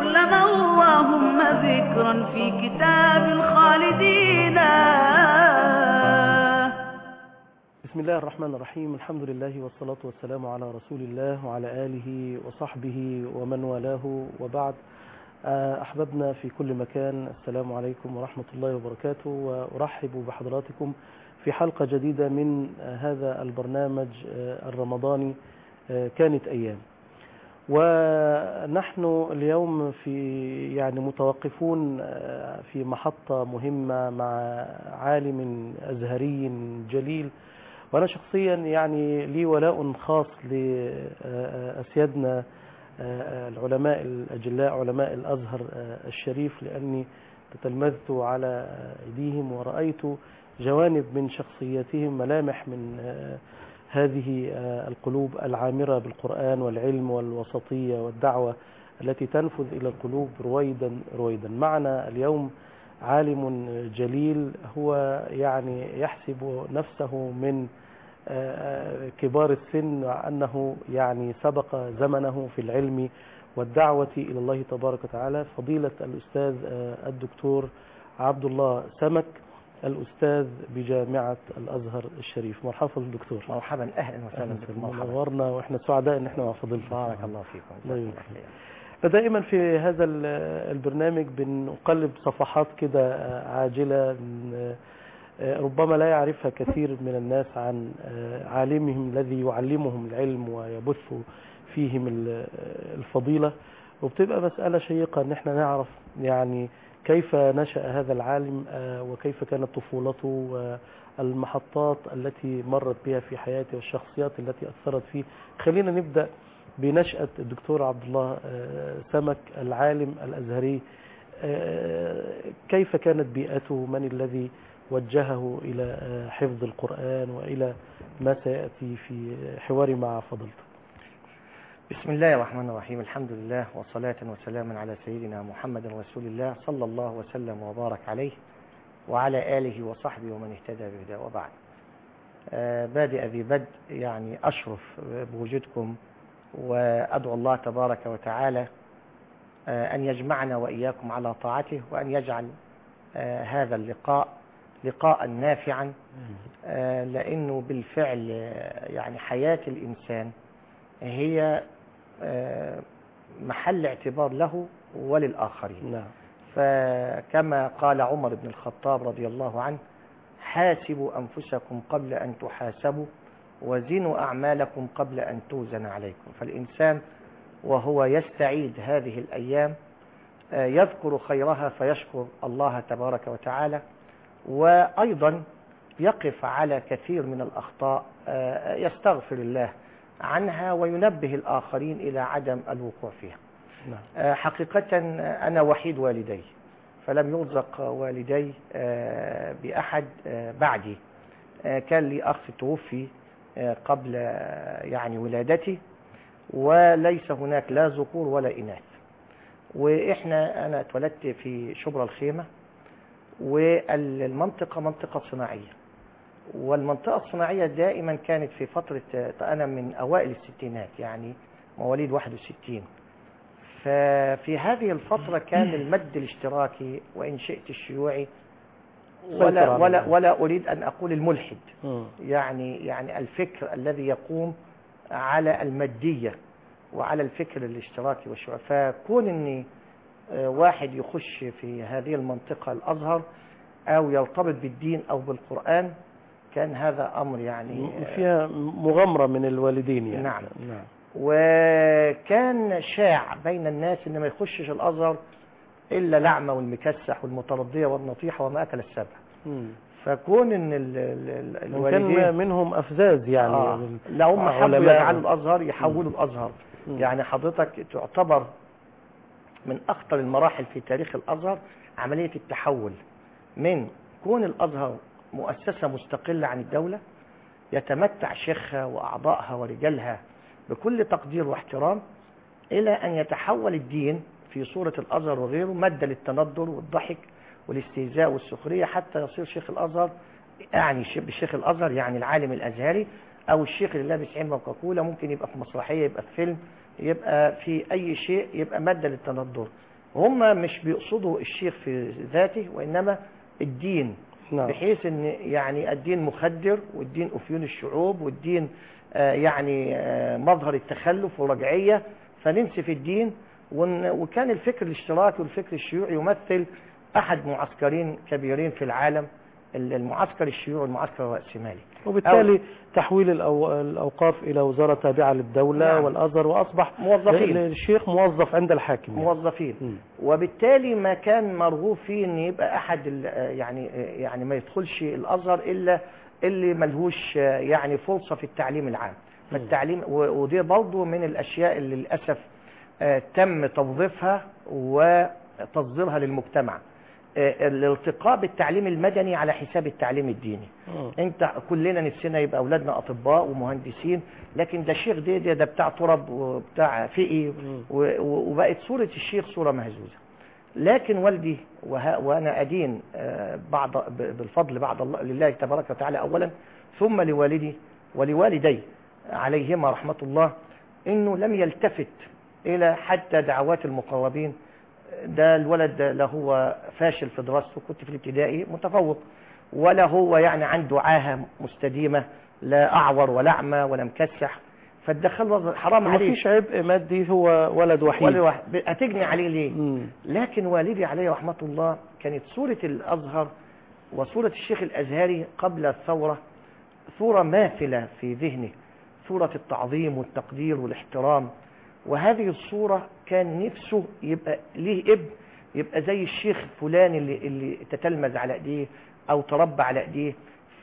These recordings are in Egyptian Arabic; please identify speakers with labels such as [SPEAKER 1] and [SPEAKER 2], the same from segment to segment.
[SPEAKER 1] لنا اللهم ذكرا في كتاب الخالدين
[SPEAKER 2] بسم الله الرحمن الرحيم الحمد لله والصلاة والسلام على رسول الله وعلى آله وصحبه ومن والاه وبعد آه، أحببنا في كل مكان السلام عليكم ورحمة الله وبركاته وأرحب بحضراتكم في حلقة جديدة من آه، هذا البرنامج آه، الرمضاني آه، كانت أيام ونحن اليوم في يعني متوقفون آه، في محطة مهمة مع عالم أزهري جليل وأنا شخصيا يعني لي ولاء خاص لأسيادنا العلماء الأجلاء علماء الأزهر الشريف لأني تتلمذت على أيديهم ورأيت جوانب من شخصياتهم ملامح من هذه القلوب العامرة بالقرآن والعلم والوسطية والدعوة التي تنفذ إلى القلوب رويدا رويدا معنا اليوم عالم جليل هو يعني يحسب نفسه من كبار السن أنه يعني سبق زمنه في العلم والدعوة إلى الله تبارك وتعالى فضيلة الأستاذ الدكتور عبد الله سمك الأستاذ بجامعة الأزهر الشريف مرحبا بالدكتور
[SPEAKER 3] مرحبا أهلا وسهلا بكم مرحبا
[SPEAKER 2] نورنا وإحنا سعداء إن إحنا مع فضيلتك
[SPEAKER 3] بارك الله فيكم
[SPEAKER 2] الله
[SPEAKER 3] جزاكم
[SPEAKER 2] يبارك
[SPEAKER 3] خير.
[SPEAKER 2] فدائما في هذا ال- البرنامج بنقلب صفحات كده عاجلة ن- ربما لا يعرفها كثير من الناس عن عالمهم الذي يعلمهم العلم ويبث فيهم ال- الفضيلة وبتبقى مسألة شيقة ان احنا نعرف يعني كيف نشأ هذا العالم آه، وكيف كانت طفولته والمحطات التي مرت بها في حياته والشخصيات التي أثرت فيه خلينا نبدأ بنشأة الدكتور عبد الله آه، سمك العالم الأزهري آه، كيف كانت بيئته من الذي وجهه إلى آه، حفظ القرآن وإلى ما سيأتي في حواري مع فضلته
[SPEAKER 3] بسم الله الرحمن الرحيم الحمد لله وصلاة وسلاما على سيدنا محمد رسول الله صلى الله وسلم وبارك عليه وعلى آله وصحبه ومن اهتدى بهداه وبعد آه، بادئ ذي بدء يعني أشرف بوجودكم وأدعو الله تبارك وتعالى آه، أن يجمعنا وإياكم على طاعته وأن يجعل آه، هذا اللقاء لقاء نافعا آه، لأنه بالفعل آه، يعني حياة الإنسان هي آه، محل اعتبار له وللآخرين
[SPEAKER 2] نعم
[SPEAKER 3] فكما قال عمر بن الخطاب رضي الله عنه حاسبوا أنفسكم قبل أن تحاسبوا وزنوا أعمالكم قبل أن توزن عليكم فالإنسان وهو يستعيد هذه الأيام آه، يذكر خيرها فيشكر الله تبارك وتعالى وأيضا يقف على كثير من الأخطاء آه، يستغفر الله عنها وينبه الآخرين إلى عدم الوقوع فيها
[SPEAKER 2] نعم
[SPEAKER 3] آه، حقيقة آه، أنا وحيد والدي فلم يرزق والدي آه، بأحد آه، بعدي آه، كان لي أخ توفي آه، قبل آه، يعني ولادتي وليس هناك لا ذكور ولا إناث وإحنا أنا اتولدت في شبرا الخيمة والمنطقة منطقة صناعية والمنطقة الصناعية دائما كانت في فترة آه، أنا من أوائل الستينات يعني مواليد 61 ففي هذه الفترة كان المد الاشتراكي وإن شئت الشيوعي
[SPEAKER 2] سيطر
[SPEAKER 3] ولا
[SPEAKER 2] على
[SPEAKER 3] ولا
[SPEAKER 2] الناس.
[SPEAKER 3] ولا أريد أن أقول الملحد
[SPEAKER 2] مم.
[SPEAKER 3] يعني يعني الفكر الذي يقوم على المادية وعلى الفكر الاشتراكي والشيوعي فكون أني آه، واحد يخش في هذه المنطقة الأزهر أو يرتبط بالدين أو بالقرآن كان هذا أمر يعني آه،
[SPEAKER 2] فيها مغامرة من الوالدين يعني
[SPEAKER 3] نعم.
[SPEAKER 2] نعم
[SPEAKER 3] وكان شاع بين الناس ان ما يخشش الازهر الا الاعمى والمكسح والمترضيه والنطيحه وما اكل السبع
[SPEAKER 2] مم.
[SPEAKER 3] فكون ان ال- ال- ال-
[SPEAKER 2] وكان
[SPEAKER 3] الوالدين
[SPEAKER 2] منهم أفزاز يعني
[SPEAKER 3] آه
[SPEAKER 2] من
[SPEAKER 3] لا هم حبوا
[SPEAKER 2] علماء.
[SPEAKER 3] يجعلوا الازهر يحولوا الازهر
[SPEAKER 2] مم.
[SPEAKER 3] يعني حضرتك تعتبر من اخطر المراحل في تاريخ الازهر عمليه التحول من كون الازهر مؤسسه مستقله عن الدوله يتمتع شيخها واعضائها ورجالها بكل تقدير واحترام الى ان يتحول الدين في صوره الازهر وغيره ماده للتندر والضحك والاستهزاء والسخريه حتى يصير شيخ الازهر يعني ش- بشيخ الازهر يعني العالم الازهري او الشيخ اللي لابس عمه وكاكولا ممكن يبقى في مسرحيه يبقى في فيلم يبقى في اي شيء يبقى ماده للتندر هم مش بيقصدوا الشيخ في ذاته وإنما الدين
[SPEAKER 2] نعم
[SPEAKER 3] بحيث ان يعني الدين مخدر والدين افيون الشعوب والدين آه، يعني آه، مظهر التخلف والرجعيه فننسف الدين ون- وكان الفكر الاشتراكي والفكر الشيوعي يمثل احد معسكرين كبيرين في العالم ال- المعسكر الشيوعي والمعسكر الرأسمالي
[SPEAKER 2] وبالتالي تحويل الأو- الأوقاف إلى وزارة تابعة للدولة
[SPEAKER 3] نعم.
[SPEAKER 2] والأزهر وأصبح
[SPEAKER 3] موظفين.
[SPEAKER 2] الشيخ موظف عند الحاكم يعني.
[SPEAKER 3] موظفين
[SPEAKER 2] مم.
[SPEAKER 3] وبالتالي ما كان مرغوب فيه ان يبقى احد ال- آه، يعني آه، يعني ما يدخلش الازهر الا اللي ملهوش آه، يعني فرصه في التعليم العام فالتعليم و- ودي برضه من الاشياء اللي للاسف آه، تم توظيفها وتصديرها للمجتمع آه، الارتقاء بالتعليم المدني على حساب التعليم الديني
[SPEAKER 2] مم.
[SPEAKER 3] انت كلنا نفسنا يبقى اولادنا اطباء ومهندسين لكن ده شيخ ده ده, ده بتاع ترب وبتاع فقي
[SPEAKER 2] مم.
[SPEAKER 3] و- و- وبقت صورة الشيخ صورة مهزوزة لكن والدي وها وأنا أدين آه، بعض ب- بالفضل بعد الله لله تبارك وتعالى أولا ثم لوالدي ولوالدي عليهما رحمة الله إنه لم يلتفت إلى حتى دعوات المقربين ده الولد ده لا هو فاشل في دراسته كنت في الابتدائي متفوق ولا هو يعني عنده عاهة مستديمة لا أعور ولا أعمى ولا مكسح فالدخل حرام
[SPEAKER 2] ما
[SPEAKER 3] عليه
[SPEAKER 2] فيش عبء مادي هو ولد وحيد
[SPEAKER 3] ولا واحد ب- هتجني عليه ليه
[SPEAKER 2] مم.
[SPEAKER 3] لكن والدي عليه رحمة الله كانت صورة الأزهر وصورة الشيخ الأزهري قبل الثورة صورة ماثلة في ذهنه صورة التعظيم والتقدير والاحترام وهذه الصورة كان نفسه يبقى ليه ابن يبقى زي الشيخ فلان اللي, اللي تتلمذ على ايديه او تربى على ايديه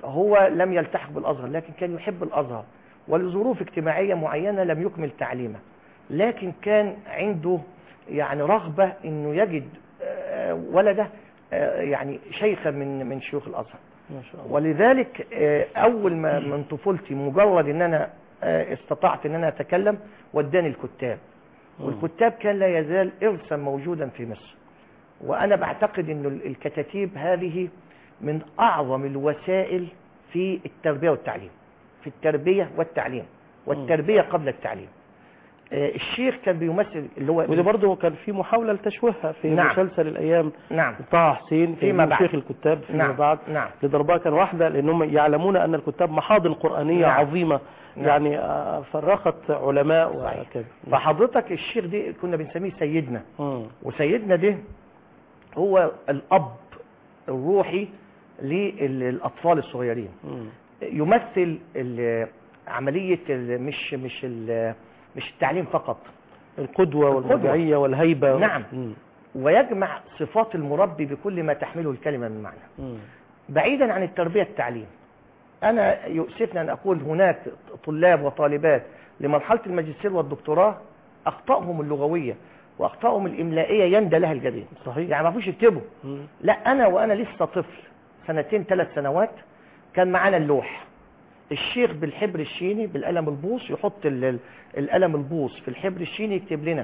[SPEAKER 3] هو لم يلتحق بالازهر لكن كان يحب الازهر ولظروف اجتماعية معينة لم يكمل تعليمه لكن كان عنده يعني رغبة انه يجد آه، ولده آه، يعني شيخا من من شيوخ الازهر
[SPEAKER 2] ما شاء الله
[SPEAKER 3] ولذلك آه، اول ما من طفولتي مجرد ان انا آه، استطعت ان انا اتكلم وداني الكتاب والكتاب كان لا يزال ارثا موجودا في مصر وانا بعتقد ان ال- الكتاتيب هذه من اعظم الوسائل في التربيه والتعليم في التربيه والتعليم والتربيه قبل التعليم آه، الشيخ كان بيمثل اللي هو
[SPEAKER 2] وده برضه كان في محاولة لتشويهها في
[SPEAKER 3] نعم.
[SPEAKER 2] مسلسل الأيام
[SPEAKER 3] نعم
[SPEAKER 2] طه حسين في
[SPEAKER 3] فيما بعد.
[SPEAKER 2] شيخ الكتاب فيما
[SPEAKER 3] نعم
[SPEAKER 2] بعد
[SPEAKER 3] نعم
[SPEAKER 2] لضربها كان واحدة لأنهم يعلمون أن الكتاب محاضن قرآنية
[SPEAKER 3] نعم.
[SPEAKER 2] عظيمة
[SPEAKER 3] نعم.
[SPEAKER 2] يعني آه، فرخت علماء
[SPEAKER 3] صحيح.
[SPEAKER 2] وكذا
[SPEAKER 3] فحضرتك الشيخ دي كنا بنسميه سيدنا
[SPEAKER 2] مم.
[SPEAKER 3] وسيدنا ده هو الأب الروحي للأطفال الصغيرين
[SPEAKER 2] مم.
[SPEAKER 3] يمثل ال- عملية ال- مش مش ال- مش التعليم فقط
[SPEAKER 2] القدوة
[SPEAKER 3] القدوة.
[SPEAKER 2] والمرجعية والهيبة
[SPEAKER 3] نعم.
[SPEAKER 2] مم.
[SPEAKER 3] ويجمع صفات المربي بكل ما تحمله الكلمة من معنى
[SPEAKER 2] مم.
[SPEAKER 3] بعيدا عن التربية التعليم أنا يؤسفني أن أقول هناك طلاب وطالبات لمرحلة الماجستير والدكتوراه أخطائهم اللغوية وأخطائهم الإملائية يندى لها الجبين
[SPEAKER 2] صحيح
[SPEAKER 3] يعني ما فيش يكتبوا
[SPEAKER 2] مم.
[SPEAKER 3] لا أنا وأنا لسه طفل سنتين ثلاث سنوات كان معانا اللوح الشيخ بالحبر الشيني بالقلم البوص يحط ال- ال- القلم البوص في الحبر الشيني يكتب لنا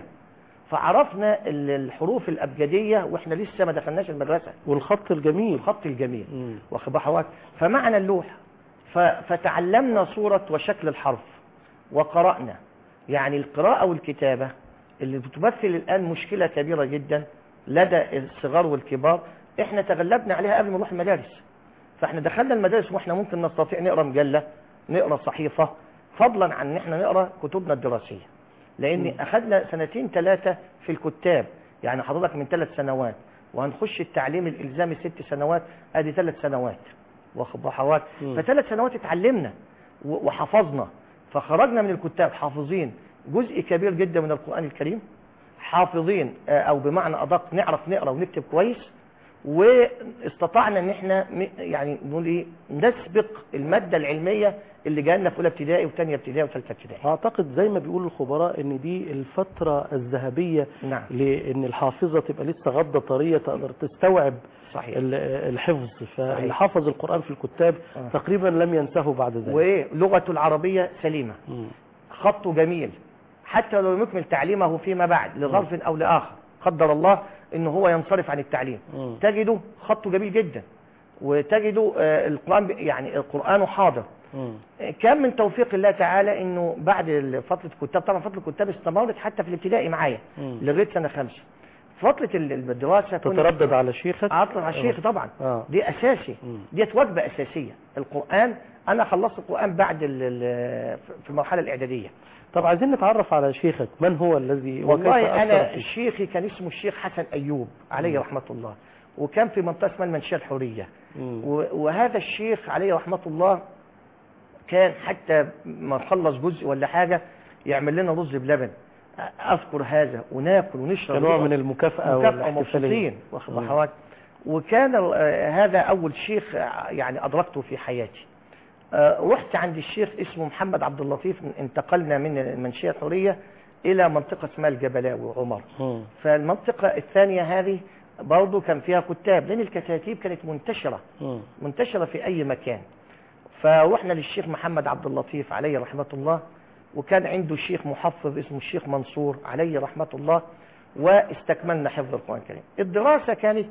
[SPEAKER 3] فعرفنا ال- الحروف الأبجدية وإحنا لسه ما دخلناش المدرسة
[SPEAKER 2] والخط الجميل
[SPEAKER 3] الخط الجميل
[SPEAKER 2] مم.
[SPEAKER 3] واخد بال حضرتك فمعنى اللوح ف- فتعلمنا صورة وشكل الحرف وقرأنا يعني القراءة والكتابة اللي بتمثل الآن مشكلة كبيرة جدا لدى الصغار والكبار احنا تغلبنا عليها قبل ما نروح المدارس فاحنا دخلنا المدارس واحنا ممكن نستطيع نقرا مجلة نقرا صحيفة فضلا عن ان احنا نقرا كتبنا الدراسية لان اخذنا سنتين ثلاثة في الكتاب يعني حضرتك من ثلاث سنوات وهنخش التعليم الالزامي ست سنوات ادي ثلاث سنوات واخد بال حضرتك
[SPEAKER 2] مم.
[SPEAKER 3] فثلاث سنوات اتعلمنا و- وحفظنا فخرجنا من الكتاب حافظين جزء كبير جدا من القرآن الكريم حافظين آه، او بمعنى ادق نعرف نقرا ونكتب كويس واستطعنا ان احنا م- يعني نقول ايه نسبق الماده العلميه اللي جالنا في اولى ابتدائي وثانيه ابتدائي وثالثه ابتدائي
[SPEAKER 2] اعتقد زي ما بيقول الخبراء ان دي الفترة الذهبية
[SPEAKER 3] نعم
[SPEAKER 2] لان الحافظة تبقى لسه غضة طرية تقدر تستوعب
[SPEAKER 3] صحيح
[SPEAKER 2] ال- الحفظ فاللي
[SPEAKER 3] صحيح.
[SPEAKER 2] حفظ القرآن في الكتاب
[SPEAKER 3] آه.
[SPEAKER 2] تقريبا لم ينسه بعد ذلك
[SPEAKER 3] وايه لغته العربيه سليمه
[SPEAKER 2] مم.
[SPEAKER 3] خطه جميل حتى لو لم يكمل تعليمه فيما بعد لظرف او لاخر قدر الله ان هو ينصرف عن التعليم
[SPEAKER 2] مم.
[SPEAKER 3] تجده خطه جميل جدا وتجده آه، القرآن ب- يعني القرآن حاضر
[SPEAKER 2] مم.
[SPEAKER 3] آه، كان من توفيق الله تعالى انه بعد فترة الكتاب طبعا فترة الكتاب استمرت حتى في الابتدائي معايا
[SPEAKER 2] مم.
[SPEAKER 3] لغاية سنة خمسة فتره ال- الدراسه كنا-
[SPEAKER 2] تتردد على شيخك
[SPEAKER 3] عطل على الشيخ طبعا
[SPEAKER 2] اه
[SPEAKER 3] دي اساسي
[SPEAKER 2] مم.
[SPEAKER 3] ديت وجبه اساسيه القران انا خلصت القران بعد ال- ال- في المرحله الاعداديه
[SPEAKER 2] طب عايزين نتعرف على شيخك من هو الذي وكيف
[SPEAKER 3] والله
[SPEAKER 2] أثر
[SPEAKER 3] انا
[SPEAKER 2] فيك؟
[SPEAKER 3] شيخي كان اسمه الشيخ حسن ايوب عليه رحمه الله وكان في منطقه اسمها المنشيه الحوريه
[SPEAKER 2] مم.
[SPEAKER 3] و- وهذا الشيخ عليه رحمه الله كان حتى ما نخلص جزء ولا حاجه يعمل لنا رز بلبن اذكر هذا وناكل ونشرب
[SPEAKER 2] كنوع من المكافأة
[SPEAKER 3] مكافأة
[SPEAKER 2] والاحتفالية
[SPEAKER 3] ومبسوطين واخد
[SPEAKER 2] مم.
[SPEAKER 3] حضرتك وكان آه، هذا اول شيخ آه، يعني ادركته في حياتي آه، رحت عند الشيخ اسمه محمد عبد اللطيف انتقلنا من المنشيه الحوريه الى منطقه اسمها الجبلاوي وعمر
[SPEAKER 2] مم.
[SPEAKER 3] فالمنطقه الثانيه هذه برضه كان فيها كتاب لان الكتاتيب كانت منتشره
[SPEAKER 2] مم.
[SPEAKER 3] منتشرة في أي مكان فروحنا للشيخ محمد عبد اللطيف عليه رحمة الله وكان عنده شيخ محفظ اسمه الشيخ منصور عليه رحمة الله واستكملنا حفظ القرآن الكريم الدراسة كانت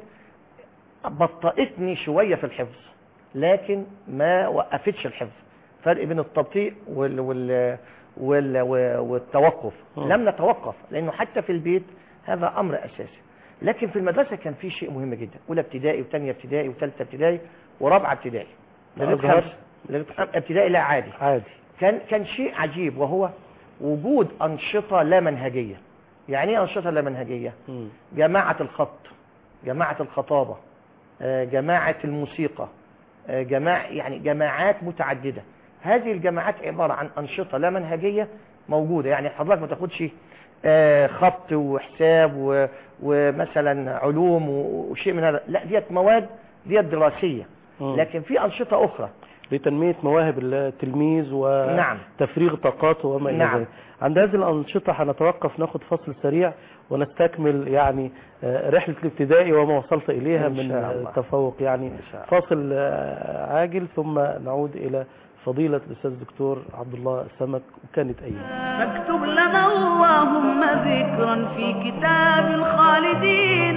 [SPEAKER 3] بطأتني شوية في الحفظ لكن ما وقفتش الحفظ فرق بين التبطيء وال وال وال والتوقف
[SPEAKER 2] مم.
[SPEAKER 3] لم نتوقف لأنه حتى في البيت هذا أمر أساسي لكن في المدرسة كان في شيء مهم جدا أولى ابتدائي وثانية ابتدائي وثالثة ابتدائي ورابعة ابتدائي لغاية
[SPEAKER 2] الأزهر؟
[SPEAKER 3] خمسة لغاية خمسة ابتدائي لا عادي
[SPEAKER 2] عادي
[SPEAKER 3] كان كان شيء عجيب وهو وجود أنشطة لا منهجية يعني ايه أنشطة لا منهجية
[SPEAKER 2] مم.
[SPEAKER 3] جماعة الخط جماعة الخطابة آه، جماعة الموسيقى آه، جماعة يعني جماعات متعددة هذه الجماعات عبارة عن أنشطة لا منهجية موجودة يعني حضرتك ما تاخدش آه، خط وحساب و- ومثلا علوم و- وشيء من هذا لا ديت مواد ديت دراسية
[SPEAKER 2] مم.
[SPEAKER 3] لكن في أنشطة أخرى
[SPEAKER 2] لتنمية مواهب التلميذ
[SPEAKER 3] نعم.
[SPEAKER 2] وتفريغ طاقاته وما إلى
[SPEAKER 3] نعم.
[SPEAKER 2] ذلك عند هذه الأنشطة هنتوقف ناخد فصل سريع ونستكمل يعني آه، رحلة الابتدائي وما وصلت إليها
[SPEAKER 3] إن
[SPEAKER 2] من
[SPEAKER 3] شاء
[SPEAKER 2] آه،
[SPEAKER 3] الله.
[SPEAKER 2] تفوق يعني
[SPEAKER 3] إن شاء الله.
[SPEAKER 2] فاصل آه، عاجل ثم نعود إلى فضيلة الأستاذ الدكتور عبد الله السمك وكانت أيام
[SPEAKER 1] فاكتب لنا اللهم ذكرا في كتاب الخالدين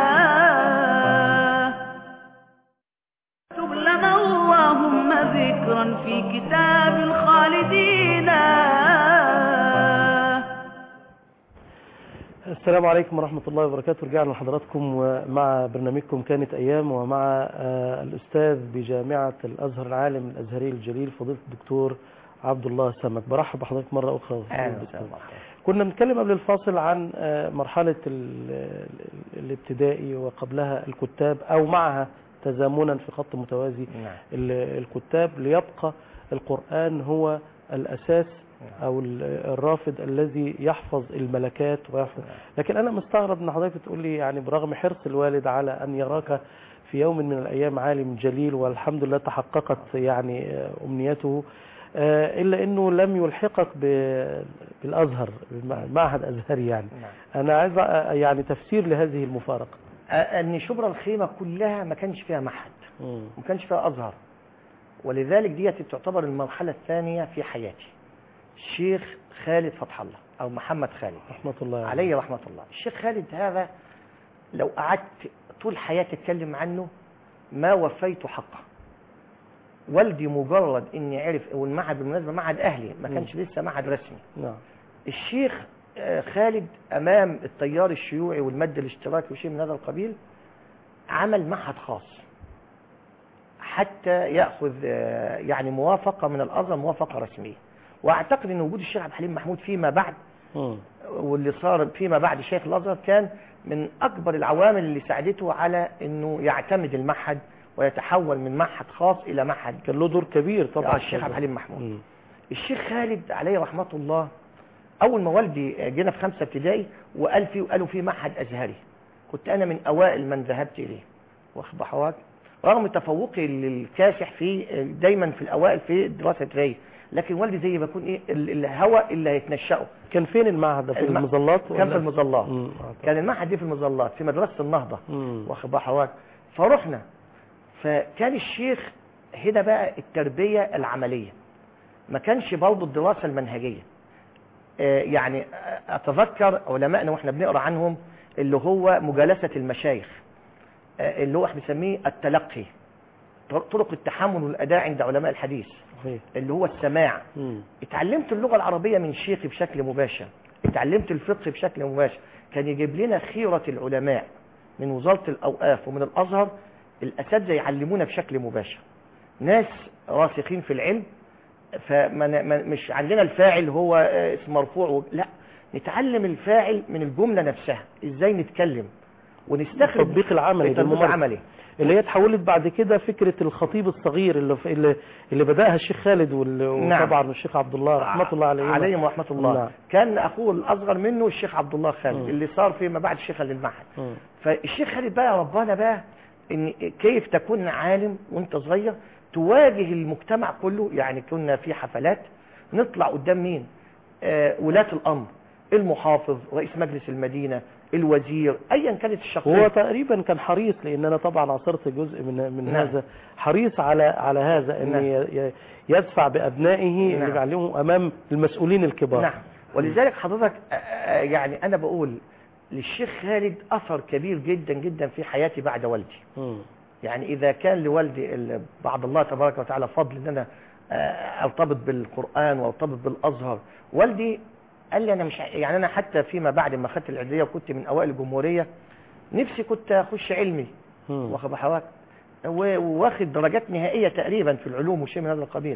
[SPEAKER 1] اكتب لنا اللهم ذكرا في كتاب الخالدين
[SPEAKER 2] السلام عليكم ورحمة الله وبركاته رجعنا لحضراتكم ومع برنامجكم كانت أيام ومع آه، الأستاذ بجامعة الأزهر العالم الأزهري الجليل فضيلة الدكتور عبد الله سمك برحب بحضرتك مرة أخرى فضيلة
[SPEAKER 3] أهلا
[SPEAKER 2] الدكتور.
[SPEAKER 3] وسهلا
[SPEAKER 2] كنا بنتكلم قبل الفاصل عن آه، مرحلة ال- ال- الابتدائي وقبلها الكتاب أو معها تزامنا في خط متوازي
[SPEAKER 3] نعم
[SPEAKER 2] ال- الكتاب ليبقى القرآن هو الأساس أو ال- الرافد الذي يحفظ الملكات ويحفظ لكن أنا مستغرب أن حضرتك تقول لي يعني برغم حرص الوالد على أن يراك في يوم من الأيام عالم جليل والحمد لله تحققت يعني آه، أمنيته آه، إلا أنه لم يلحقك ب- بالأزهر المعهد أزهري يعني
[SPEAKER 3] نعم
[SPEAKER 2] أنا عايز آه، يعني تفسير لهذه المفارقة
[SPEAKER 3] آه، ان شبرا الخيمه كلها ما كانش فيها معهد
[SPEAKER 2] مم.
[SPEAKER 3] ما كانش فيها ازهر ولذلك ديت تعتبر المرحله الثانيه في حياتي الشيخ خالد فتح الله او محمد خالد
[SPEAKER 2] رحمة الله
[SPEAKER 3] عليه رحمه الله الشيخ خالد هذا لو قعدت طول حياتي اتكلم عنه ما وفيت حقه والدي مجرد اني عرف والمعهد بالمناسبه معهد اهلي ما كانش لسه معهد رسمي
[SPEAKER 2] نعم
[SPEAKER 3] الشيخ آه، خالد امام التيار الشيوعي والمد الاشتراكي وشيء من هذا القبيل عمل معهد خاص حتى ياخذ آه، يعني موافقه من الازهر موافقه رسميه واعتقد ان وجود الشيخ عبد الحليم محمود فيما بعد
[SPEAKER 2] مم.
[SPEAKER 3] واللي صار فيما بعد شيخ الازهر كان من اكبر العوامل اللي ساعدته على انه يعتمد المعهد ويتحول من معهد خاص الى معهد
[SPEAKER 2] كان له دور كبير طبعا
[SPEAKER 3] آه، الشيخ عبد الحليم محمود
[SPEAKER 2] مم.
[SPEAKER 3] الشيخ خالد عليه رحمة الله أول ما والدي جينا في خمسة ابتدائي وقال فيه وقالوا فيه معهد أزهري كنت أنا من أوائل من ذهبت إليه واخد بحواك رغم تفوقي الكاسح في دايما في الأوائل في دراسة ري لكن والدي زي ما يكون إيه ال- الهوى اللي هيتنشأه
[SPEAKER 2] كان فين المعهد ده؟ في
[SPEAKER 3] الم-
[SPEAKER 2] المظلات
[SPEAKER 3] كان في
[SPEAKER 2] ولا؟
[SPEAKER 3] المظلات
[SPEAKER 2] مم. أعتقد.
[SPEAKER 3] كان المعهد دي في المظلات في مدرسة النهضة
[SPEAKER 2] مم.
[SPEAKER 3] واخد بحواك فرحنا فكان الشيخ هنا بقى التربية العملية ما كانش برضه الدراسة المنهجية آه، يعني آه، أتذكر علمائنا وإحنا بنقرأ عنهم اللي هو مجالسة المشايخ آه، اللي هو احنا بنسميه التلقي طرق التحمل والأداء عند علماء الحديث
[SPEAKER 2] صحيح
[SPEAKER 3] اللي هو السماع
[SPEAKER 2] مم.
[SPEAKER 3] اتعلمت اللغة العربية من شيخي بشكل مباشر اتعلمت الفقه بشكل مباشر كان يجيب لنا خيرة العلماء من وزارة الأوقاف ومن الأزهر الأساتذة يعلمونا بشكل مباشر ناس راسخين في العلم فمش عندنا الفاعل هو آه، اسم مرفوع و... لا نتعلم الفاعل من الجملة نفسها ازاي نتكلم ونستخرج
[SPEAKER 2] التطبيق العملي
[SPEAKER 3] التطبيق
[SPEAKER 2] بالممارسة.
[SPEAKER 3] العملي
[SPEAKER 2] اللي هي اتحولت بعد كده فكرة الخطيب الصغير اللي اللي, اللي بدأها الشيخ خالد وال-
[SPEAKER 3] نعم.
[SPEAKER 2] وطبعا الشيخ عبد الله رحمة الله عليه
[SPEAKER 3] عليهم رحمة الله
[SPEAKER 2] نعم.
[SPEAKER 3] كان أخوه الأصغر منه الشيخ عبد الله خالد
[SPEAKER 2] مم.
[SPEAKER 3] اللي صار فيما بعد الشيخ خالد المعهد
[SPEAKER 2] مم.
[SPEAKER 3] فالشيخ خالد بقى ربنا بقى ان كيف تكون عالم وانت صغير تواجه المجتمع كله يعني كنا في حفلات نطلع قدام مين آه ولاة الامر المحافظ رئيس مجلس المدينة الوزير ايا كانت
[SPEAKER 2] هو
[SPEAKER 3] الشخصية
[SPEAKER 2] تقريبا كان حريص لان انا طبعا عاصرت جزء من من
[SPEAKER 3] نعم.
[SPEAKER 2] هذا حريص على على هذا ان
[SPEAKER 3] نعم.
[SPEAKER 2] ي- ي- يدفع بابنائه
[SPEAKER 3] نعم.
[SPEAKER 2] اللي بيعلمهم امام المسؤولين الكبار
[SPEAKER 3] نعم ولذلك حضرتك آه، آه، يعني انا بقول للشيخ خالد اثر كبير جدا جدا في حياتي بعد والدي
[SPEAKER 2] مم.
[SPEAKER 3] يعني إذا كان لوالدي ال- بعد الله تبارك وتعالى فضل إن أنا آه، أرتبط بالقرآن وأرتبط بالأزهر والدي قال لي أنا مش ع- يعني أنا حتى فيما بعد ما أخدت الإعدادية وكنت من أوائل الجمهورية نفسي كنت أخش علمي
[SPEAKER 2] مم.
[SPEAKER 3] واخد بحوات وواخد درجات نهائية تقريبا في العلوم وشيء من هذا القبيل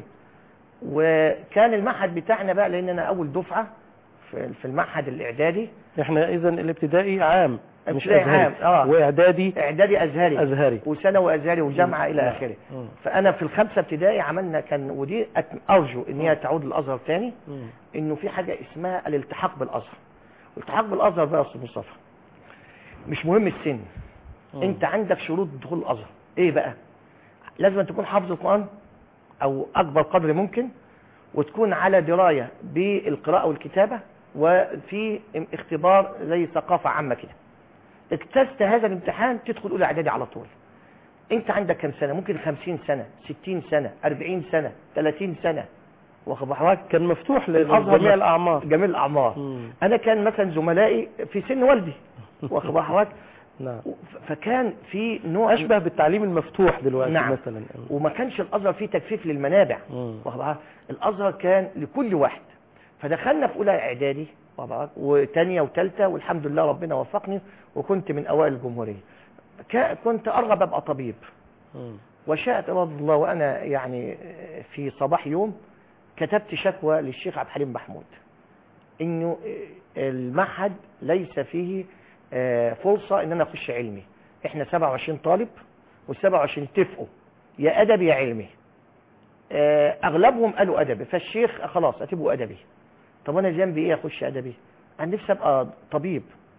[SPEAKER 3] وكان المعهد بتاعنا بقى لأن أنا أول دفعة في في المعهد الإعدادي
[SPEAKER 2] احنا اذا الابتدائي عام مش
[SPEAKER 3] ابتدائي
[SPEAKER 2] ازهري
[SPEAKER 3] عام، آه.
[SPEAKER 2] واعدادي
[SPEAKER 3] إعدادي أزهري
[SPEAKER 2] ازهري
[SPEAKER 3] وثانوي أزهري وجامعة إلى
[SPEAKER 2] نعم.
[SPEAKER 3] آخره
[SPEAKER 2] مم.
[SPEAKER 3] فانا في الخمسه ابتدائي عملنا كان ودي أت- ارجو ان هي تعود للازهر تاني
[SPEAKER 2] مم.
[SPEAKER 3] انه في حاجه اسمها الالتحاق بالازهر الالتحاق بالازهر بقى يا استاذ مصطفى مش مهم السن
[SPEAKER 2] مم.
[SPEAKER 3] انت عندك شروط دخول الازهر ايه بقى لازم أن تكون حافظ القران او اكبر قدر ممكن وتكون على درايه بالقراءه والكتابه وفي اختبار زي ثقافه عامه كده اجتزت هذا الامتحان تدخل اولى اعدادي على طول انت عندك كم سنه ممكن 50 سنه 60 سنه 40 سنه 30 سنه واخد بالك
[SPEAKER 2] كان مفتوح
[SPEAKER 3] الأزهر
[SPEAKER 2] لجميع
[SPEAKER 3] مف-
[SPEAKER 2] الاعمار
[SPEAKER 3] جميع الاعمار
[SPEAKER 2] مم.
[SPEAKER 3] انا كان مثلا زملائي في سن والدي واخد بالك
[SPEAKER 2] نعم
[SPEAKER 3] فكان في نوع
[SPEAKER 2] اشبه بالتعليم المفتوح دلوقتي
[SPEAKER 3] نعم.
[SPEAKER 2] مثلا
[SPEAKER 3] وما كانش الازهر فيه تجفيف للمنابع
[SPEAKER 2] مم.
[SPEAKER 3] واخد بالك الازهر كان لكل واحد فدخلنا في اولى اعدادي واخد بالك وثانيه وثالثه والحمد لله ربنا وفقني وكنت من اوائل الجمهوريه كا- كنت ارغب ابقى طبيب
[SPEAKER 2] مم.
[SPEAKER 3] وشاءت رضي الله وانا يعني في صباح يوم كتبت شكوى للشيخ عبد الحليم محمود انه المعهد ليس فيه آه، فرصه ان انا اخش علمي احنا 27 طالب وال 27 اتفقوا يا ادبي يا علمي آه، اغلبهم قالوا ادبي فالشيخ خلاص هتبقوا ادبي طب انا ذنبي ايه اخش ادبي انا نفسي ابقى طبيب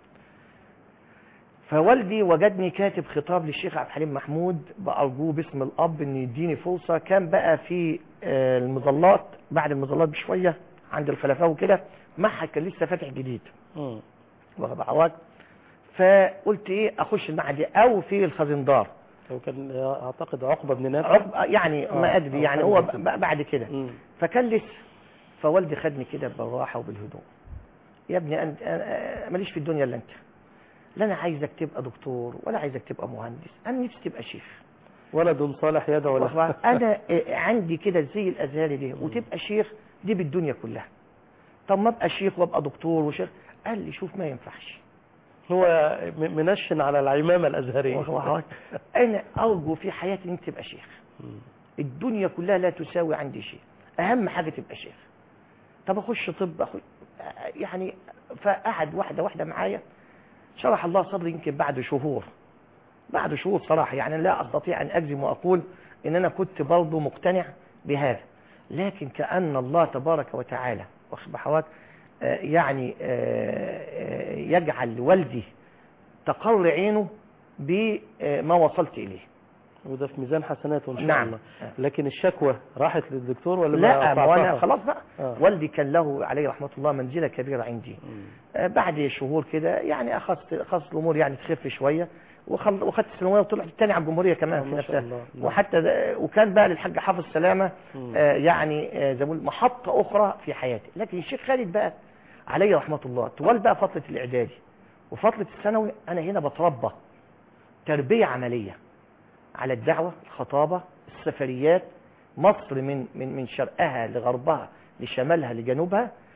[SPEAKER 3] فوالدي وجدني كاتب خطاب للشيخ عبد الحليم محمود بأرجوه باسم الأب إن يديني فرصة كان بقى في آه، المظلات بعد المظلات بشوية عند الخلفاء وكده معهد كان لسه فاتح جديد
[SPEAKER 2] مم.
[SPEAKER 3] واخد بالك؟ فقلت ايه اخش المعهد او في الخزندار
[SPEAKER 2] هو كان اعتقد عقبه بن نافع
[SPEAKER 3] عقب يعني
[SPEAKER 2] آه،
[SPEAKER 3] ما ادري
[SPEAKER 2] آه،
[SPEAKER 3] يعني
[SPEAKER 2] كان
[SPEAKER 3] هو
[SPEAKER 2] لسه.
[SPEAKER 3] ب- بعد كده
[SPEAKER 2] مم.
[SPEAKER 3] فكان لسه فوالدي خدني كده بالراحه وبالهدوء يا ابني انت أنا ماليش في الدنيا الا انت لا انا عايزك تبقى دكتور ولا عايزك تبقى مهندس انا نفسي تبقى شيخ
[SPEAKER 2] ولد صالح يدعو
[SPEAKER 3] واخد
[SPEAKER 2] له
[SPEAKER 3] بالك؟ انا آه، عندي كده زي الازهري دي وتبقى شيخ دي بالدنيا كلها طب ما ابقى شيخ وابقى دكتور وشيخ قال لي شوف ما ينفعش
[SPEAKER 2] هو م- منشن على العمامه الازهريه
[SPEAKER 3] واخد بالك؟ انا ارجو في حياتي ان انت تبقى شيخ
[SPEAKER 2] مم.
[SPEAKER 3] الدنيا كلها لا تساوي عندي شيء اهم حاجه تبقى شيخ طب اخش طب اخش يعني فقعد واحده واحده معايا شرح الله صدري يمكن بعد شهور بعد شهور صراحه يعني لا استطيع ان اجزم واقول ان انا كنت برضه مقتنع بهذا لكن كان الله تبارك وتعالى واخد بحوات آه، يعني آه، آه، يجعل والدي تقر عينه بما وصلت اليه
[SPEAKER 2] وده في ميزان حسناته ان شاء
[SPEAKER 3] نعم.
[SPEAKER 2] الله لكن الشكوى راحت للدكتور ولا
[SPEAKER 3] لا ما هو انا
[SPEAKER 2] أصعبها؟
[SPEAKER 3] خلاص بقى
[SPEAKER 2] آه.
[SPEAKER 3] والدي كان له عليه رحمه الله منزله كبيره عندي
[SPEAKER 2] مم.
[SPEAKER 3] آه، بعد شهور كده يعني اخذت اخذت الامور يعني تخف شويه وخل- واخدت الثانويه وطلعت الثاني على الجمهوريه كمان
[SPEAKER 2] آه،
[SPEAKER 3] في
[SPEAKER 2] ما شاء
[SPEAKER 3] نفسها
[SPEAKER 2] الله. نعم.
[SPEAKER 3] وحتى ده- وكان بقى للحاج حافظ سلامه
[SPEAKER 2] مم.
[SPEAKER 3] آه، يعني آه، زي ما بقول محطه اخرى في حياتي لكن الشيخ خالد بقى عليه رحمه الله طوال بقى فتره الاعدادي وفتره الثانوي انا هنا بتربى تربيه عمليه على الدعوه الخطابه السفريات مصر من من من شرقها لغربها لشمالها لجنوبها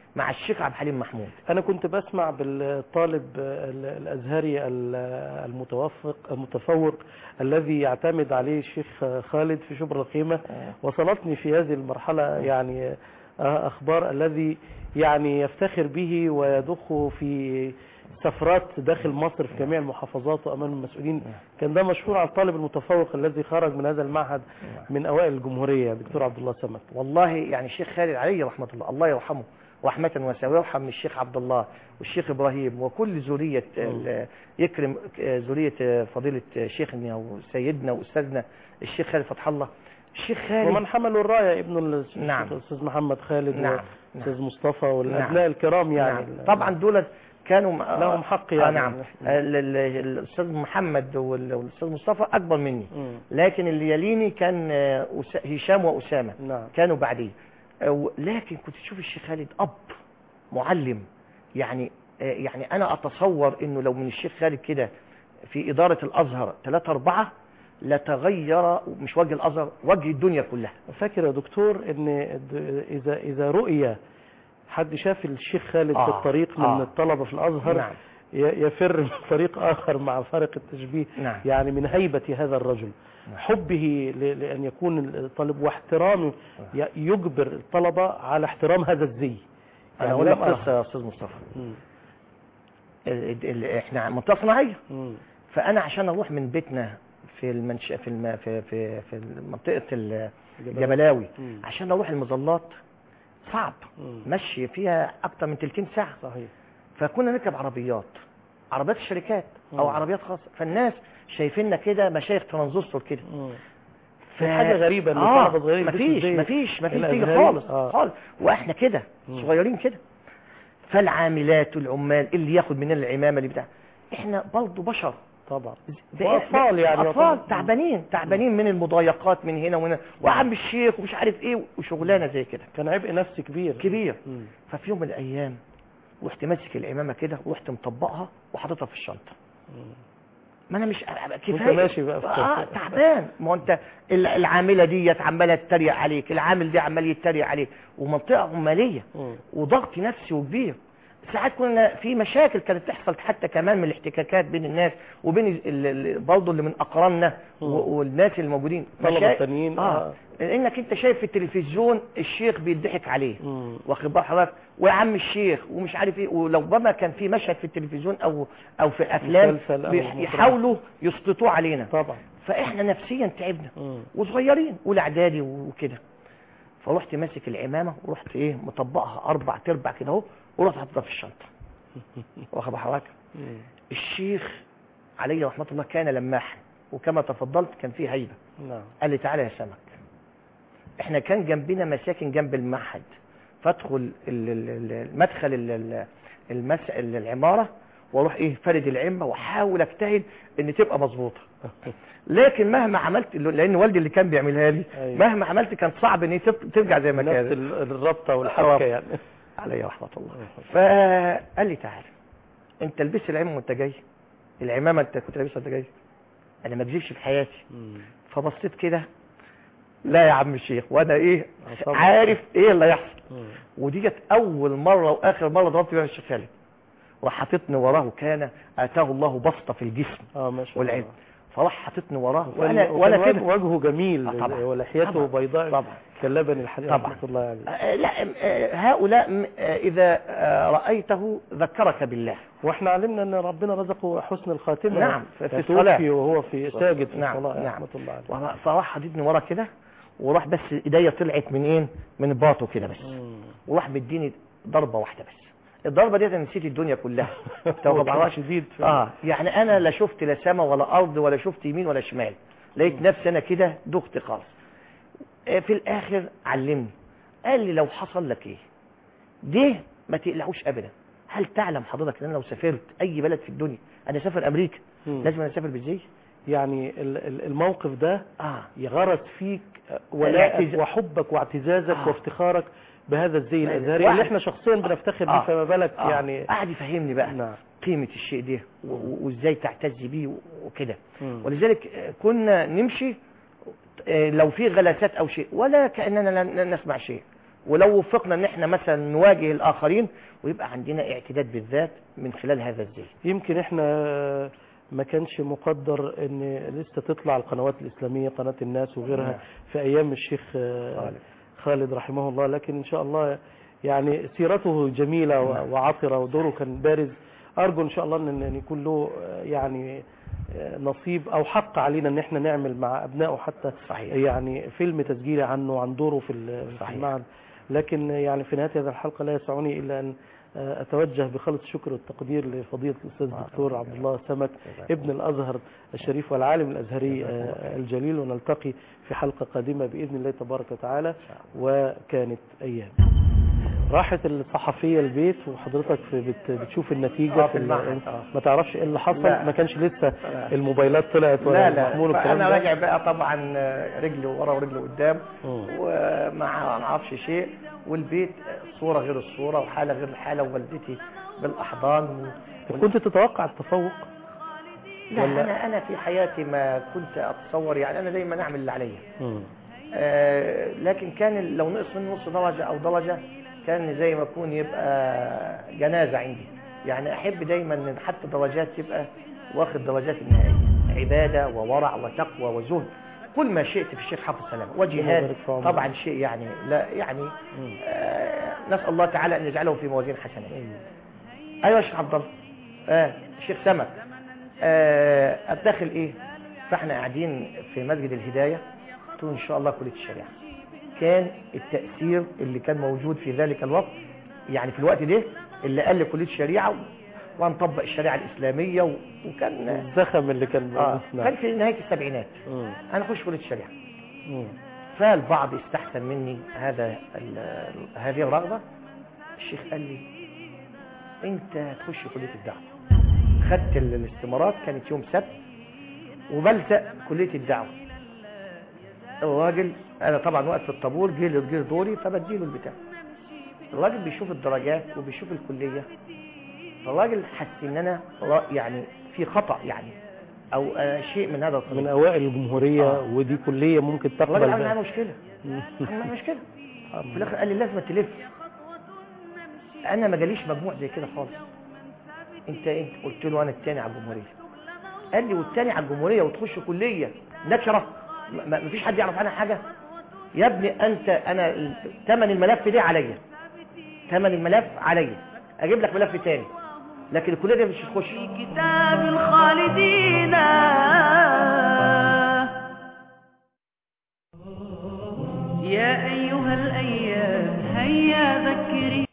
[SPEAKER 3] مع الشيخ عبد الحليم محمود
[SPEAKER 2] انا كنت بسمع بالطالب ال- الازهري ال- المتوفق المتفوق الذي يعتمد عليه الشيخ خالد في شبر الخيمة وصلتني في هذه المرحلة يعني اخبار الذي يعني يفتخر به ويضخه في سفرات داخل مصر في جميع المحافظات وامام المسؤولين كان ده مشهور على الطالب المتفوق الذي خرج من هذا المعهد من اوائل الجمهورية دكتور عبد الله سمك
[SPEAKER 3] والله يعني الشيخ خالد عليه رحمة الله الله يرحمه رحمة واسعة ويرحم الشيخ عبد الله والشيخ إبراهيم وكل ذرية ال- يكرم ذرية فضيلة شيخنا وسيدنا وأستاذنا الشيخ خالد فتح الله الشيخ خالد
[SPEAKER 2] ومن حملوا الراية ابن ال-
[SPEAKER 3] نعم.
[SPEAKER 2] الاستاذ محمد خالد
[SPEAKER 3] نعم
[SPEAKER 2] والاستاذ مصطفى والابناء
[SPEAKER 3] نعم.
[SPEAKER 2] الكرام يعني
[SPEAKER 3] نعم. طبعا دول كانوا م-
[SPEAKER 2] لهم حق
[SPEAKER 3] آه
[SPEAKER 2] يعني.
[SPEAKER 3] نعم ال- ال- الأستاذ محمد وال- والأستاذ مصطفى أكبر مني
[SPEAKER 2] مم.
[SPEAKER 3] لكن اللي يليني كان آه، أس- هشام وأسامة
[SPEAKER 2] نعم
[SPEAKER 3] كانوا بعديه أو- لكن كنت تشوف الشيخ خالد أب معلم يعني آه، يعني أنا أتصور إنه لو من الشيخ خالد كده في إدارة الأزهر ثلاثة أربعة لتغير مش وجه الأزهر وجه الدنيا كلها
[SPEAKER 2] فاكر يا دكتور ان د- اذا اذا رؤية حد شاف الشيخ خالد
[SPEAKER 3] آه.
[SPEAKER 2] في الطريق من
[SPEAKER 3] آه.
[SPEAKER 2] الطلبة في الازهر
[SPEAKER 3] نعم
[SPEAKER 2] ي- يفر من طريق اخر مع فارق التشبيه
[SPEAKER 3] نعم
[SPEAKER 2] يعني من هيبة هذا الرجل
[SPEAKER 3] نعم.
[SPEAKER 2] حبه ل- لأن يكون الطالب واحترامه ي- يجبر الطلبة على احترام هذا الزي
[SPEAKER 3] أنا أقول لك
[SPEAKER 2] لم أرى.
[SPEAKER 3] قصة يا أستاذ مصطفى
[SPEAKER 2] مم.
[SPEAKER 3] ال- ال- إحنا منطقة صناعية
[SPEAKER 2] مم.
[SPEAKER 3] فأنا عشان أروح من بيتنا في المنشأ في الم... في في في منطقة الجبلاوي
[SPEAKER 2] مم.
[SPEAKER 3] عشان أروح المظلات صعب
[SPEAKER 2] مم.
[SPEAKER 3] مشي فيها أكتر من 30 ساعة
[SPEAKER 2] صحيح
[SPEAKER 3] فكنا نركب عربيات عربيات الشركات أو
[SPEAKER 2] مم.
[SPEAKER 3] عربيات خاصة فالناس شايفيننا كده مشايخ ترانزستور كده
[SPEAKER 2] مم.
[SPEAKER 3] ف...
[SPEAKER 2] حاجة غريبة ان
[SPEAKER 3] آه
[SPEAKER 2] طلبة صغيرين يلبسوا
[SPEAKER 3] مفيش
[SPEAKER 2] زي
[SPEAKER 3] مفيش مفيش تيجي
[SPEAKER 2] الأزهري.
[SPEAKER 3] خالص
[SPEAKER 2] آه.
[SPEAKER 3] خالص واحنا كده
[SPEAKER 2] مم.
[SPEAKER 3] صغيرين كده فالعاملات والعمال اللي ياخد مننا العمامة اللي بتاع احنا برضه بشر
[SPEAKER 2] طبعا
[SPEAKER 3] بقى-
[SPEAKER 2] وأطفال يعني
[SPEAKER 3] اطفال
[SPEAKER 2] يعتبر.
[SPEAKER 3] تعبانين تعبانين من المضايقات من هنا وهنا وعم الشيخ ومش عارف ايه وشغلانه زي كده
[SPEAKER 2] كان عبء نفسي كبير
[SPEAKER 3] كبير
[SPEAKER 2] مم.
[SPEAKER 3] ففي يوم من الايام رحت ماسك العمامه كده ورحت مطبقها وحاططها في الشنطه
[SPEAKER 2] مم.
[SPEAKER 3] ما انا مش كفايه
[SPEAKER 2] ماشي بقى في
[SPEAKER 3] اه
[SPEAKER 2] الشنطة.
[SPEAKER 3] تعبان ما هو انت ال- العامله ديت عماله تتريق عليك العامل ده عمال يتريق عليك ومنطقه عماليه
[SPEAKER 2] مم.
[SPEAKER 3] وضغط نفسي وكبير ساعات كنا في مشاكل كانت تحصل حتى كمان من الاحتكاكات بين الناس وبين ال- ال- برضه اللي من اقراننا و-
[SPEAKER 2] مم.
[SPEAKER 3] والناس الموجودين
[SPEAKER 2] طلبة
[SPEAKER 3] مشا-
[SPEAKER 2] تانيين
[SPEAKER 3] اه انك انت شايف في التلفزيون الشيخ بيضحك عليه
[SPEAKER 2] مم.
[SPEAKER 3] واخد بال حضرتك ويا عم الشيخ ومش عارف ايه ولو بما كان في مشهد في التلفزيون او او في افلام
[SPEAKER 2] مسلسل أو
[SPEAKER 3] بيح-
[SPEAKER 2] مسرح.
[SPEAKER 3] يحاولوا يسقطوه علينا
[SPEAKER 2] طبعا
[SPEAKER 3] فاحنا نفسيا تعبنا
[SPEAKER 2] مم.
[SPEAKER 3] وصغيرين اولى اعدادي وكده فرحت ماسك العمامه ورحت ايه مطبقها اربع تربع كده اهو ورحت حاططها في الشنطه واخد بال حضرتك
[SPEAKER 2] مم.
[SPEAKER 3] الشيخ عليه رحمه الله كان لماحا وكما تفضلت كان فيه هيبه
[SPEAKER 2] نعم
[SPEAKER 3] قال لي تعالى يا سمك احنا كان جنبنا مساكن جنب المعهد فادخل ال- ال- ال- المدخل ال- ال- المس... ال- العماره واروح ايه فرد العمه واحاول اجتهد ان تبقى مظبوطه لكن مهما عملت لان والدي اللي كان بيعملها لي
[SPEAKER 2] أيوة.
[SPEAKER 3] مهما عملت كان صعب ان هي تب- ترجع زي ما
[SPEAKER 2] نفس
[SPEAKER 3] كانت
[SPEAKER 2] ال- الربطة والحركة يعني
[SPEAKER 3] عليه رحمه الله فقال لي تعالى انت لبست العمه وانت جاي العمامه انت كنت لابسها وانت جاي انا ما اكذبش في حياتي
[SPEAKER 2] مم.
[SPEAKER 3] فبصيت كده لا يا عم الشيخ وانا ايه
[SPEAKER 2] آه طبعا.
[SPEAKER 3] عارف ايه اللي هيحصل
[SPEAKER 2] مم.
[SPEAKER 3] وديت اول مره واخر مره ضربت بيها الشيخ خالد راح حاططني وراه كان اتاه الله بسطه في الجسم
[SPEAKER 2] اه ما شاء الله
[SPEAKER 3] والعلم فراح حاططني وراه
[SPEAKER 2] وكان-
[SPEAKER 3] وانا
[SPEAKER 2] وكان
[SPEAKER 3] وانا
[SPEAKER 2] وجه-
[SPEAKER 3] كده
[SPEAKER 2] وجهه جميل
[SPEAKER 3] آه طبعا.
[SPEAKER 2] ولحيته
[SPEAKER 3] طبعا.
[SPEAKER 2] بيضاء
[SPEAKER 3] طبعا
[SPEAKER 2] كاللبن الحديد
[SPEAKER 3] طبعا.
[SPEAKER 2] رحمة الله عليه
[SPEAKER 3] آه، لا آه، هؤلاء م- آه، اذا آه، رايته ذكرك بالله
[SPEAKER 2] واحنا علمنا ان ربنا رزقه حسن الخاتمة
[SPEAKER 3] نعم، في- في
[SPEAKER 2] يتوفي
[SPEAKER 3] الصلاة.
[SPEAKER 2] وهو في ساجد في
[SPEAKER 3] نعم،
[SPEAKER 2] الصلاة
[SPEAKER 3] نعم.
[SPEAKER 2] رحمة الله عليه
[SPEAKER 3] ورا- فراح حاططني وراه كده وراح بس ايديا طلعت من ايه من باطه كده بس
[SPEAKER 2] مم.
[SPEAKER 3] وراح مديني ضربه واحده بس الضربه ديت انا نسيت الدنيا كلها
[SPEAKER 2] هو
[SPEAKER 3] ما
[SPEAKER 2] كان
[SPEAKER 3] بعرفش
[SPEAKER 2] شديد في-
[SPEAKER 3] اه يعني انا لا شفت لا سما ولا ارض ولا شفت يمين ولا شمال لقيت نفسي انا كده دخت خالص آه، في الاخر علمني قال لي لو حصل لك ايه ده ما تقلقوش ابدا هل تعلم حضرتك ان انا لو سافرت اي بلد في الدنيا انا اسافر امريكا
[SPEAKER 2] مم.
[SPEAKER 3] لازم انا اسافر بالزي
[SPEAKER 2] يعني ال- ال- الموقف ده
[SPEAKER 3] اه
[SPEAKER 2] يغرس فيك ولاءك
[SPEAKER 3] الاعتز-
[SPEAKER 2] وحبك واعتزازك
[SPEAKER 3] آه.
[SPEAKER 2] وافتخارك بهذا الزي
[SPEAKER 3] يعني
[SPEAKER 2] الازهري
[SPEAKER 3] واحد-
[SPEAKER 2] اللي احنا شخصيا بنفتخر بيه
[SPEAKER 3] آه.
[SPEAKER 2] فما بالك
[SPEAKER 3] آه.
[SPEAKER 2] يعني
[SPEAKER 3] قعد يفهمني بقى
[SPEAKER 2] نعم
[SPEAKER 3] قيمه الشيء ده و- و- وازاي تعتز بيه و- وكده
[SPEAKER 2] مم.
[SPEAKER 3] ولذلك آه، كنا نمشي آه، لو في غلاسات او شيء ولا كاننا لا لا نسمع شيء ولو وفقنا ان احنا مثلا نواجه الاخرين ويبقى عندنا اعتداد بالذات من خلال هذا الذهن
[SPEAKER 2] يمكن احنا ما كانش مقدر ان لسه تطلع القنوات الاسلاميه قناه الناس وغيرها
[SPEAKER 3] نعم.
[SPEAKER 2] في ايام الشيخ آه،
[SPEAKER 3] خالد.
[SPEAKER 2] خالد رحمه الله لكن ان شاء الله يعني سيرته جميله و-
[SPEAKER 3] نعم.
[SPEAKER 2] وعطره ودوره كان بارز ارجو ان شاء الله ان إن يكون له آه، يعني آه، نصيب او حق علينا ان احنا نعمل مع ابنائه حتى
[SPEAKER 3] صحيح
[SPEAKER 2] يعني فيلم تسجيلي عنه عن دوره في ال- في
[SPEAKER 3] صحيح.
[SPEAKER 2] المعهد لكن يعني في نهايه هذه الحلقه لا يسعني الا ان آه، اتوجه بخالص الشكر والتقدير لفضيله الاستاذ
[SPEAKER 3] آه،
[SPEAKER 2] الدكتور
[SPEAKER 3] طبعاً.
[SPEAKER 2] عبد الله سمك ابن الازهر الشريف والعالم الازهري آه، الجليل ونلتقي في حلقه قادمه باذن الله تبارك وتعالى وكانت ايام راحت الصحفيه البيت وحضرتك في بت بتشوف النتيجه
[SPEAKER 3] آه، في
[SPEAKER 2] ال-
[SPEAKER 3] المعهد، آه.
[SPEAKER 2] ما تعرفش ايه اللي حصل
[SPEAKER 3] لا.
[SPEAKER 2] ما كانش لسه
[SPEAKER 3] لا.
[SPEAKER 2] الموبايلات طلعت ولا
[SPEAKER 3] لا
[SPEAKER 2] المحمول
[SPEAKER 3] لا
[SPEAKER 2] والكلام
[SPEAKER 3] فانا
[SPEAKER 2] ده
[SPEAKER 3] راجع بقى طبعا رجلي ورا ورجلي قدام
[SPEAKER 2] مم.
[SPEAKER 3] وما نعرفش شيء والبيت صورة غير الصورة وحالة غير الحالة ووالدتي بالأحضان
[SPEAKER 2] طب كنت تتوقع التفوق
[SPEAKER 3] لا
[SPEAKER 2] ولا-
[SPEAKER 3] أنا أنا في حياتي ما كنت أتصور يعني أنا دايما أعمل اللي عليا
[SPEAKER 2] مم.
[SPEAKER 3] آه لكن كان لو نقص مني نص درجة أو درجة كان زي ما يكون يبقى جنازة عندي يعني أحب دايما إن حتى درجات تبقى واخد درجات النهائية عبادة وورع وتقوى وزهد كل ما شئت في الشيخ حافظ سلام
[SPEAKER 2] الله
[SPEAKER 3] وجهاد
[SPEAKER 2] يبارك في عمرك.
[SPEAKER 3] طبعا شيء يعني لا يعني
[SPEAKER 2] مم.
[SPEAKER 3] آه نسأل الله تعالى أن يجعله في موازين حسنات
[SPEAKER 2] أيوة.
[SPEAKER 3] ايوه يا شيخ عبد الله اه الشيخ سمك آه الداخل ايه فاحنا قاعدين في مسجد الهدايه قلت له ان شاء الله كليه الشريعه كان التاثير اللي كان موجود في ذلك الوقت يعني في الوقت ده اللي قال لي كليه الشريعه وهنطبق الشريعه الاسلاميه و- وكان
[SPEAKER 2] الزخم اللي كان
[SPEAKER 3] اه
[SPEAKER 2] نعم.
[SPEAKER 3] كان في نهايه السبعينات
[SPEAKER 2] مم.
[SPEAKER 3] انا اخش كليه الشريعه
[SPEAKER 2] مم.
[SPEAKER 3] فالبعض استحسن مني هذا ال- هذه الرغبة الشيخ قال لي انت هتخش كلية الدعوة خدت ال- الاستمارات كانت يوم سبت وبلزق كلية الدعوة الراجل انا طبعا واقف في الطابور جه لي- جه دوري فبديله البتاع الراجل بيشوف الدرجات وبيشوف الكلية الراجل حس ان انا را- يعني في خطأ يعني او آه، شيء من هذا القبيل
[SPEAKER 2] من اوائل الجمهوريه
[SPEAKER 3] آه.
[SPEAKER 2] ودي كليه ممكن تقبل
[SPEAKER 3] الراجل عامل
[SPEAKER 2] بها.
[SPEAKER 3] معايا مشكلة عامل معايا مشكلة في الاخر قال لي لازم تلف انا ما جاليش مجموع زي كده خالص انت انت قلت له انا الثاني على الجمهوريه قال لي والثاني على الجمهوريه وتخش كليه نكره ما فيش حد يعرف عنها حاجه يا ابني انت انا ثمن الملف ده عليا ثمن الملف عليا اجيب لك ملف تاني لكن الكليه دي مش هتخش
[SPEAKER 1] في كتاب الخالدين يا أيها الأيام هيا